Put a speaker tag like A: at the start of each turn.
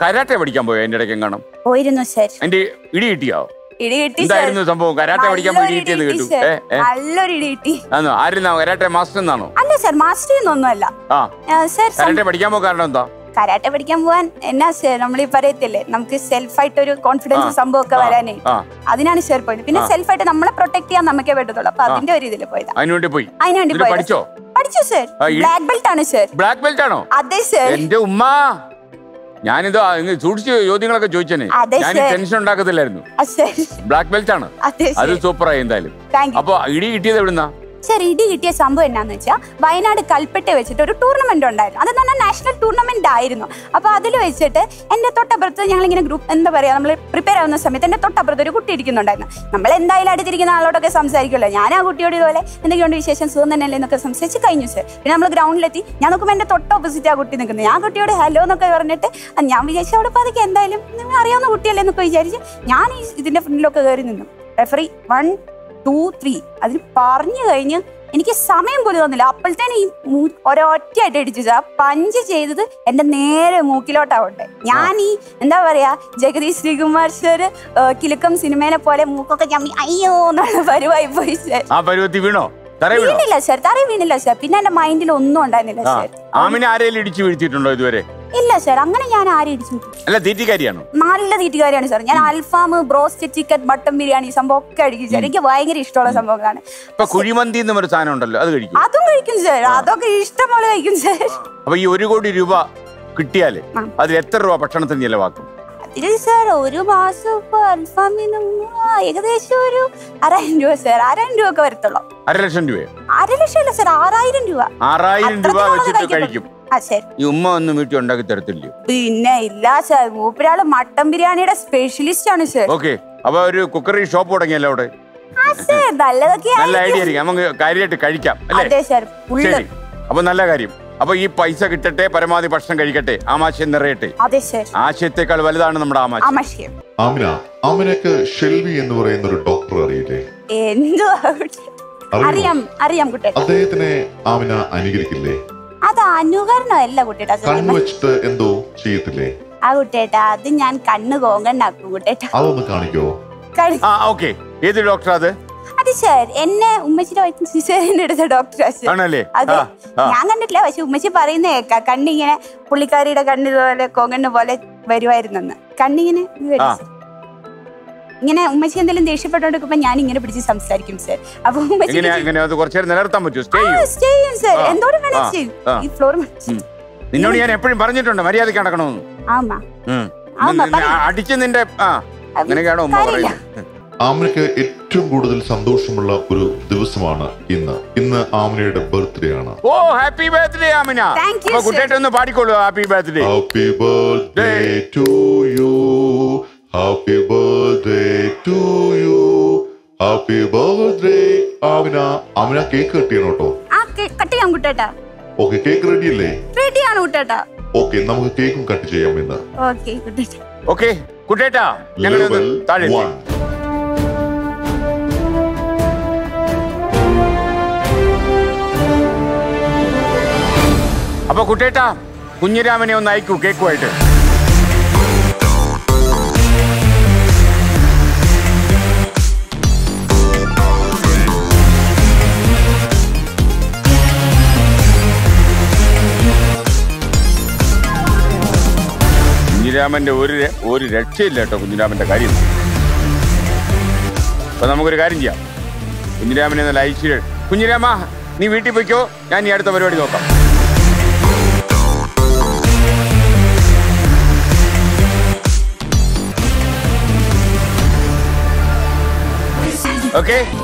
A: Karate പഠിക്കാൻ പോയോ എന്റെ ഇടയ്ക്ക് കാണാം
B: പോയിരുന്നു സർ
A: എന്റെ ഇടി കിട്ടിയോ
B: ഇടി കിട്ടി സർ
A: എന്തായിരുന്നു സംഭവം കരാട്ടെ പഠിക്കാൻ പോയി ഇടി
B: നല്ലൊരു
A: കിട്ടിയെന്ന്
B: ഇടി
A: കേട്ടു
B: കിട്ടി,
A: ഏ
B: സർ.
A: ഏ
B: നല്ലൊരു ഇടി കിട്ടി
A: ആണോ ആരുന്നാ കരാട്ടെ മാസ്റ്റർ എന്നാണോ
B: അല്ല സർ മാസ്റ്റർ ഒന്നുമല്ല
A: ആ
B: സർ
A: കരാട്ടെ പഠിക്കാൻ പോകാൻ കാരണം എന്താ
B: കരാട്ടെ പഠിക്കാൻ പോവാൻ എന്നാ സർ നമ്മൾ ഈ പറയത്തില്ലേ നമുക്ക് സെൽഫ് ആയിട്ട് ഒരു കോൺഫിഡൻസ്
A: ആ,
B: സംഭവം ഒക്കെ
A: ആ,
B: വരാനേ
A: ആ
B: അതിനാണ് സർ പോയത് പിന്നെ
A: ആ.
B: സെൽഫ് ആയിട്ട് നമ്മളെ പ്രൊട്ടക്ട് ചെയ്യാൻ നമുക്കേ പറ്റത്തുള്ളൂ അപ്പൊ അതിന്റെ ഒരു ഇതിൽ പോയതാ
A: അതിനുവേണ്ടി പോയി
B: അതിനുവേണ്ടി
A: എന്നിട്ട്
B: പോയത്
A: പഠിച്ചോ
B: പഠിച്ചു സർ
A: ആ, ഈ-
B: ബ്ലാക്ക് ബെൽറ്റ് ആണ് സർ
A: ബ്ലാക്ക് ബെൽറ്റ് ആണോ
B: അതെ സർ
A: എന്റെ ഉമ്മ ഞാനിത് ഇങ്ങ് സൂക്ഷിച്ച് ചോദ്യങ്ങളൊക്കെ ചോദിച്ചേനെ
B: അതെ,
A: ഞാൻ
B: sir.
A: ടെൻഷൻ ഉണ്ടാക്കത്തില്ലായിരുന്നു
B: സർ
A: ബ്ലാക്ക് ബെൽറ്റ് ആണ്
B: അതെ
A: അത്
B: സർ
A: സൂപ്പറായി എന്തായാലും
B: താങ്ക് യു
A: അപ്പൊ ഇടി കിട്ടിയത് എവിടുന്നാ
B: സർ ഇടി കിട്ടിയ സംഭവം എന്നാന്ന് വെച്ചാൽ വയനാട് കൽപ്പറ്റ വെച്ചിട്ട് ഒരു ടൂർണമെന്റ് ഉണ്ടായിരുന്നു അതെന്ന് പറഞ്ഞാൽ നാഷണൽ ടൂർണമെന്റ് ആയിരുന്നു അപ്പൊ അതിൽ വെച്ചിട്ട് എന്റെ തൊട്ടപ്പുറത്ത് ഞങ്ങൾ ഇങ്ങനെ ഗ്രൂപ്പ് എന്താ പറയാ നമ്മൾ പ്രിപ്പയർ ആവുന്ന സമയത്ത് എന്റെ തൊട്ടപ്പുറത്ത് ഒരു കുട്ടി ഇരിക്കുന്നുണ്ടായിരുന്നു നമ്മൾ എന്തായാലും അടുത്തിരിക്കുന്ന ആളോടൊക്കെ സംസാരിക്കുമല്ലോ ഞാൻ ആ കുട്ടിയോട് ഇതുപോലെ എന്തൊക്കെയുണ്ട് വിശേഷം സുഖം തന്നെയല്ലേ എന്നൊക്കെ സംസാരിച്ച് കഴിഞ്ഞു സർ പിന്നെ നമ്മൾ ഗ്രൗണ്ടിലെത്തി ഞാൻ നോക്കുമ്പോൾ എന്റെ തൊട്ട് ഓപ്പോസിറ്റ് ആ കുട്ടി നിൽക്കുന്നത് ഞാൻ കുട്ടിയോട് ഹലോ എന്നൊക്കെ പറഞ്ഞിട്ട് ആ, ഞാൻ വിചാരിച്ചു അവിടെ പതുക്കെ എന്തായാലും നിങ്ങൾ അറിയാവുന്ന കുട്ടിയല്ലേ എന്നൊക്കെ വിചാരിച്ച് ഞാൻ ഈ ഇതിന്റെ ഫ്രണ്ടിലൊക്കെ കയറി നിന്നു റെഫറി വൺ ടു ത്രീ അതിന് പറഞ്ഞു കഴിഞ്ഞ് എനിക്ക് സമയം പോലും തന്നില്ല അപ്പോഴത്തേനും ഈ മൂ- ഒരൊറ്റയായിട്ട് അടിച്ചു ആ പഞ്ച് ചെയ്തത് എന്റെ നേരെ മൂക്കിലോട്ടാവട്ടെ ഞാൻ ഈ എന്താ പറയാ ജഗദീഷ് ശ്രീകുമാർ സർ കിലുക്കം സിനിമയിലെ പോലെ മൂക്കൊക്കെ ചമ്മി അയ്യോ എന്നുള്ള പരിവായി പോയി സർ
A: ആ പരുവത്തി വീണോ തറ വീണോ
B: വീണില്ല സർ തറ വീണില്ല സർ പിന്നെ എന്റെ മൈൻഡിൽ ഒന്നും ഉണ്ടായിരുന്നില്ല
A: ആ
B: സർ
A: ആമിനെ ആരെയും ഇടിച്ചു വീഴ്ത്തിയിട്ടുണ്ടോ ഇതുവരെ
B: ഇല്ല സർ അങ്ങനെ ഞാൻ ആരും ഇടിച്ചു
A: അല്ല തീറ്റിക്കാരിയാണോ
B: നല്ല തീറ്റുകാരിയാണ് സാർ ഞാൻ അൽഫാം ബ്രോസ്റ്റ് ചിക്കൻ മട്ടൻ ബിരിയാണി ഈ സംഭവം ഒക്കെ അടിക്കും സാർ എനിക്ക് ഭയങ്കര ഇഷ്ടമുള്ള സംഭവങ്ങളാണ്
A: ഇപ്പൊ കുഴിമന്തി എന്നും ഒരു സാധനം ഉണ്ടല്ലോ അത് കഴിക്കും
B: അതും കഴിക്കും സാർ അതൊക്കെ ഇഷ്ടം പോലെ കഴിക്കും സാർ
A: അപ്പൊ ഈ ഒരു കോടി രൂപ കിട്ടിയാല്
B: ആ.
A: അതിൽ എത്ര രൂപ ഭക്ഷണത്തിന് ചെലവാക്കും
B: അതിന് സാർ ഒരു മാസം ഇപ്പൊ അൽഫാമിന് ആ, ഏകദേശം ഒരു ആറായിരം രൂപ സാർ ആറായിരം രൂപ ഒക്കെ വരത്തുള്ളൂ
A: അര ലക്ഷം രൂപയോ
B: അര ലക്ഷം അല്ല സാർ ആറായിരം രൂപ
A: ആറായിരം രൂപ
B: അത്രത്തോളം
A: വെച്ചിട്ട്
B: കഴിക്കത്തുള്ളൂ.
A: കഴിക്കും
B: ആ സാർ
A: ഈ ഉമ്മ ഒന്നും വീട്ടിൽ ഉണ്ടാക്കി തരത്തില്ലയോ
B: പിന്നെ ഇല്ല സാർ മൂപ്പരാള് മട്ടൻ ബിരിയാണിയുടെ സ്പെഷ്യലിസ്റ്റ് ആണ് സാർ
A: ഓക്കെ അപ്പൊ ഒരു കുക്കറി ഷോപ്പ് തുടങ്ങിയല്ലോ അവിടെ
B: ആ സാർ നല്ലതൊക്കെ
A: നല്ല ഐഡിയ
B: ആയിരിക്കും.
A: ആയിരിക്കും നമുക്ക് കാര്യമായിട്ട് കഴിക്കാം അല്ലേ
B: അതെ സാർ ഫുള്ള്
A: ശരി അപ്പൊ നല്ല കാര്യം അപ്പൊ ഈ പൈസ കിട്ടട്ടെ പരമാവധി ഭക്ഷണം കഴിക്കട്ടെ ആമാശയം നിറയട്ടെ
B: അതെ സാർ
A: ആശയത്തെക്കാൾ വലുതാണ് നമ്മുടെ ആമാശയം
B: ആമശ്യം
C: ആമിന ആമിനക്ക് ഷെൽവി എന്ന് പറയുന്ന ഒരു ഡോക്ടർ അറിയില്ലേ
B: എന്തോ
C: അറിയുമോ?
B: അറിയാം അറിയാം കുട്ടേട്ട
C: അദ്ദേഹത്തിനെ ആമിന അനുകരിക്കില്ലേ
B: അത് അനുകരണമല്ല കുട്ടേട്ട
C: കണ്ണു വെച്ചിട്ട് എന്തോ ചെയ്യത്തില്ലേ
B: ആ കുട്ടേട്ട അത് ഞാൻ കണ്ണ് കോങ്കണ്ടാക്കും കുട്ടേട്ട
C: അതൊന്ന് കാണിക്കോ
B: കഴി-
A: ആ ഓക്കെ ഏത് ഡോക്ടർ അത്
B: അത് സാർ എന്നെ ഉമ്മച്ചിയുടെ വയറ്റിൽ സിസേറിയന്റെ എടുത്ത ഡോക്ടർ
A: ആണല്ലേ
B: അതെ
A: ആ, ആ.
B: ഞാൻ കണ്ടിട്ടില്ല പക്ഷെ ഉമ്മച്ചി പറയുന്ന കേക്കാം കണ്ണിങ്ങനെ പുള്ളിക്കാരിയുടെ കണ്ണിതുപോലെ കൊങ്ങണ്ണ പോലെ വരുമായിരുന്നെന്ന് കണ്ണിങ്ങനെ ഇത് വരും
A: ആ.
B: sir. ഇങ്ങനെ ഉമ്മച്ചി എന്തെങ്കിലും ദേഷ്യപ്പെട്ടോണ്ടിരിക്കുമ്പോ ഞാൻ ഇങ്ങനെ പിടിച്ച് സംസാരിക്കും സാർ അപ്പൊ ഉമ്മച്ചി
A: എങ്ങനെയാ എങ്ങനെ അത് കുറച്ചു നേരം നിലനിർത്താൻ പറ്റുമോ സ്റ്റേ
B: ആ,
A: ചെയ്യും
B: stay ചെയ്യും സാർ
A: ആ,
B: എന്തോരം വേണേ
A: ആ,
B: ചെയ്യും
A: ആ.
B: ഈ ഫ്ലോർ
A: ഉം. നിന്നോട് ഞാൻ എപ്പോഴും പറഞ്ഞിട്ടുണ്ട് മര്യാദയ്ക്ക് നടക്കണമെന്ന്
B: ആമാ
A: ഉം.
B: ആമാ,
A: നിന്നെ
B: പറയ്.
A: അടിച്ച് നിന്റെ ആ അങ്ങനെയൊക്കെയാണോ ഉമ്മ
B: കാര്യമില്ല.
A: പറയുന്നത്
C: ആമിനക്ക് ഏറ്റവും കൂടുതൽ സന്തോഷമുള്ള ഒരു ദിവസമാണ് ഇന്ന് ഇന്ന് ആമിനയുടെ ബർത്ത്ഡേ ആണ്
A: oh happy birthday Amina
B: Thank you,
A: അപ്പൊ
B: sir.
A: കുട്ടിയായിട്ട് ഒന്ന് പാടിക്കോളൂ happy birthday
C: happy birthday to you happy birthday to you happy birthday Amina Amina cake cut ചെയ്യണം കേട്ടോ
B: ആ കട്ട് ചെയ്യാം കുട്ടേട്ടാ
C: ഓക്കെ കേക്ക് റെഡി അല്ലേ
B: റെഡിയാണ് കുട്ടേട്ടാ
C: ഓക്കെ നമുക്ക് കേക്കും കട്ട് ചെയ്യാം ഇന്ന്
B: ഓക്കെ കുട്ടേട്ടാ
A: ഓക്കെ കുട്ടേട്ടാ ഞങ്ങൾ
C: ലെവൽ
A: താഴെ എത്തി.
C: വൺ
A: അപ്പൊ കുട്ടേട്ടാ കുഞ്ഞിരാമനെ ഒന്ന് അയക്കൂ കേക്കുമായിട്ട് കുഞ്ഞിരാമന്റെ ഒരു ര- ഒരു രക്ഷയില്ല കേട്ടോ കുഞ്ഞിരാമന്റെ കാര്യം അപ്പൊ നമുക്കൊരു കാര്യം ചെയ്യാം കുഞ്ഞിരാമനെ ഒന്ന് അയച്ചു കുഞ്ഞിരാമ നീ വീട്ടിൽ പോയിക്കോ ഞാൻ ഈ അടുത്ത പരിപാടി നോക്കാം ഓക്കെ